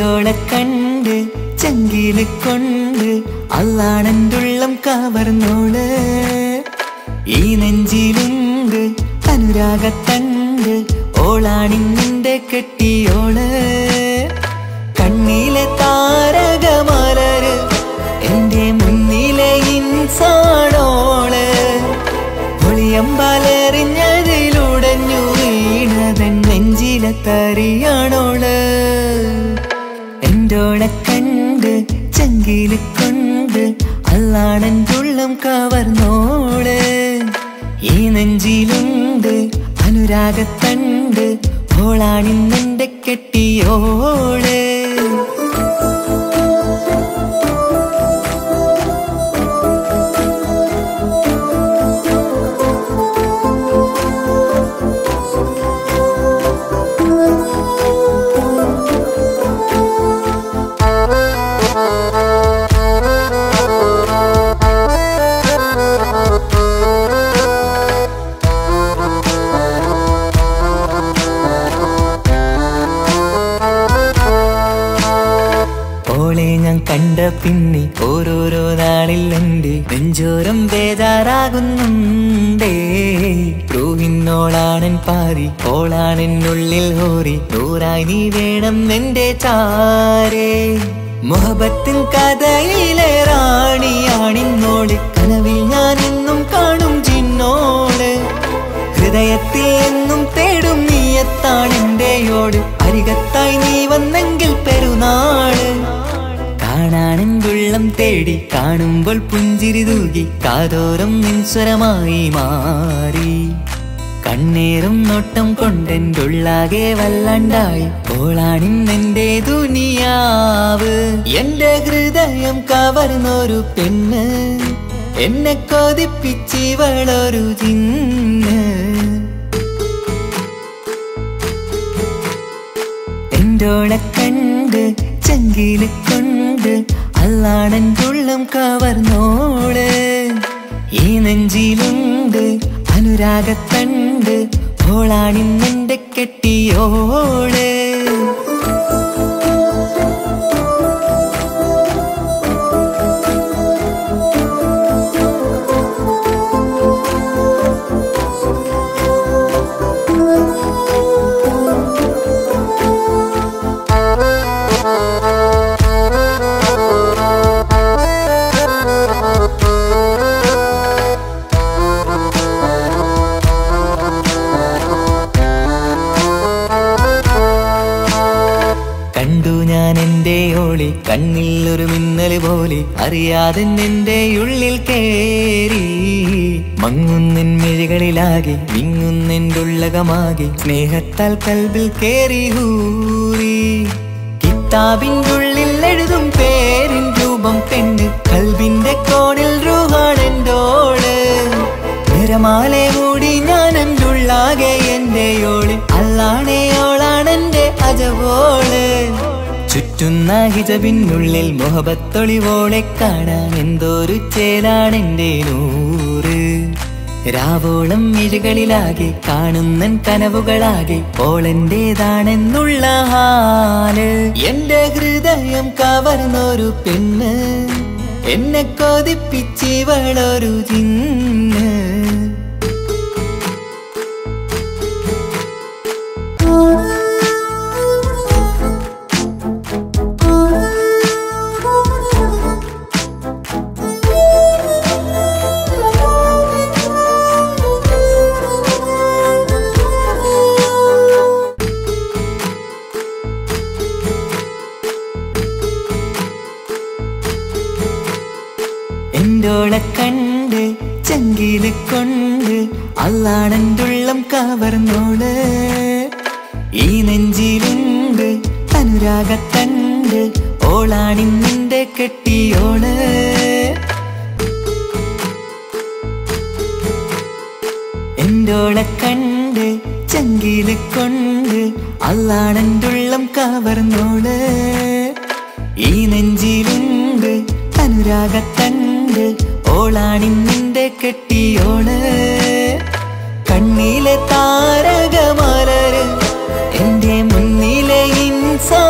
എന്റോളെ കണ്ട് ചങ്കില് കൊണ്ട് അള്ളാണെന്തുള്ളം കവർന്നോള് ഈ നെഞ്ചിലുണ്ട് അനുരാഗത്തണ്ട് ഓളാണിന്നിന്റെ കെട്ടിയോള് കണ്ണിലെ താരകമലര് എന്റെ മുന്നിലെ ഇൻസാണോള് ഒളിയമ്പാലെറിഞ്ഞതിലുടഞ്ഞു വീണതൻ നെഞ്ചിലെ തറിയാണോള് എന്റോളെ കണ്ട് ചങ്കില് കൊണ്ട് അല്ലാണെന്തുള്ളം കവർന്നോള് ഈ നെഞ്ചിലുണ്ട് അനുരാഗത്തണ്ട് ഓളാണിന്നെന്റെ കെട്ടിയോള് ഓളെ ഞാൻ കണ്ട പിന്നെ ഓരോരോ നാളിൽ എന്റെ നെഞ്ചോരം ബേജാറാകുന്നുണ്ടേ റൂഹിന്നോളാണൻ പാതി ഓളാണെന്നുള്ളിൽ ഹോറി നൂറായി നീ വേണം എന്റെ ചാരേ മുഹബത്തിൻ കഥയിലെ റാണിയാണിന്നോള് കനവിൽ ഞാൻ ഇന്നും കാണും ചിന്നോള് ഹൃദയത്തിൽ എന്നും തേടും നീയത്താണെന്റെയോട് അരികത്തായി നീ വന്നെങ്കിൽ പെരുന്നാള് കാണാനെന്തുള്ളം തേടി കാണുമ്പോൾ പുഞ്ചിരി തൂകി കാതോരം നിൻസ്വരമായി മാറി കണ്ണേറും നോട്ടം കൊണ്ടെന്തുള്ളാകെ വല്ലണ്ടായി ഓളാണിന്നെന്റെ ദുനിയാവ് എന്റെ ഹൃദയം കവർന്നൊരു പെണ്ണ് എന്നെ കൊതിപ്പിച്ചിവളൊരു ചിന്ന് എന്റോളെ കണ്ട് ചങ്കില് കൊണ്ട് അല്ലാണെന്തുള്ളം കവർന്നോള് ഈ നെഞ്ചിലുണ്ട് അനുരാഗത്തണ്ട് ഓളാണിന്നെന്റെ കെട്ടിയോള് കണ്ടു ഞാൻ എന്റെ ഓളി കണ്ണിൽ ഒരു മിന്നല് പോലെ അറിയാതെ എന്റെ ഉള്ളിൽ കേറി മങ്ങുന്നിൻ മിഴികളിലാകെ വിങ്ങുന്നെന്റെ ഉള്ളകമാകെ സ്നേഹത്താൽ കൽബിൽ കേറി ഹൂറി കിതാബിന്റെ ഉള്ളിൽ എഴുതും പേരിൻ രൂപം പെണ്ണ് കൽബിന്റെ കോണിൽ റൂഹാണെന്തോള് നിരമാലെ മൂടി ഞാൻ ഉള്ളാകെ എന്റെ ഓള് അല്ലാണേയോളാണെന്റെ അജവോള് ചുറ്റുന്ന ഹിജബിനുള്ളിൽ മുഹബത്തൊളിവോളെ കാണാൻ എന്തോരു ചേലാണെന്റെ നൂറ് രാവോളം മിഴികളിലാകെ കാണുന്നൻ കനവുകളാകെ ഓളെന്റേതാണെന്നുള്ള ഹാല് എന്റെ ഹൃദയം കവർന്നൊരു പെണ്ണ് എന്നെ കൊതിപ്പിച്ചിവളൊരു ചിന്ന് എന്റോളെ കണ്ട് ചങ്കില് കൊണ്ട് അല്ലാണെന്തുള്ളം കവർന്നോള് ഈ നെഞ്ചിലുണ്ട് അനുരാഗത്തണ്ട് ഓളാണിന്നിന്റെ കെട്ടിയോള് എന്റോളെ കണ്ട് ചങ്കില് കൊണ്ട് അല്ലാണെന്തുള്ളം കവർന്നോള് ഈ നെഞ്ചിലുണ്ട് അനുരാഗത്തണ്ട് ഓളാണിന്നിന്റെ കെട്ടിയോള് കണ്ണിലെ താരകമലര് എന്റെ മുന്നിലെ ഇൻസാ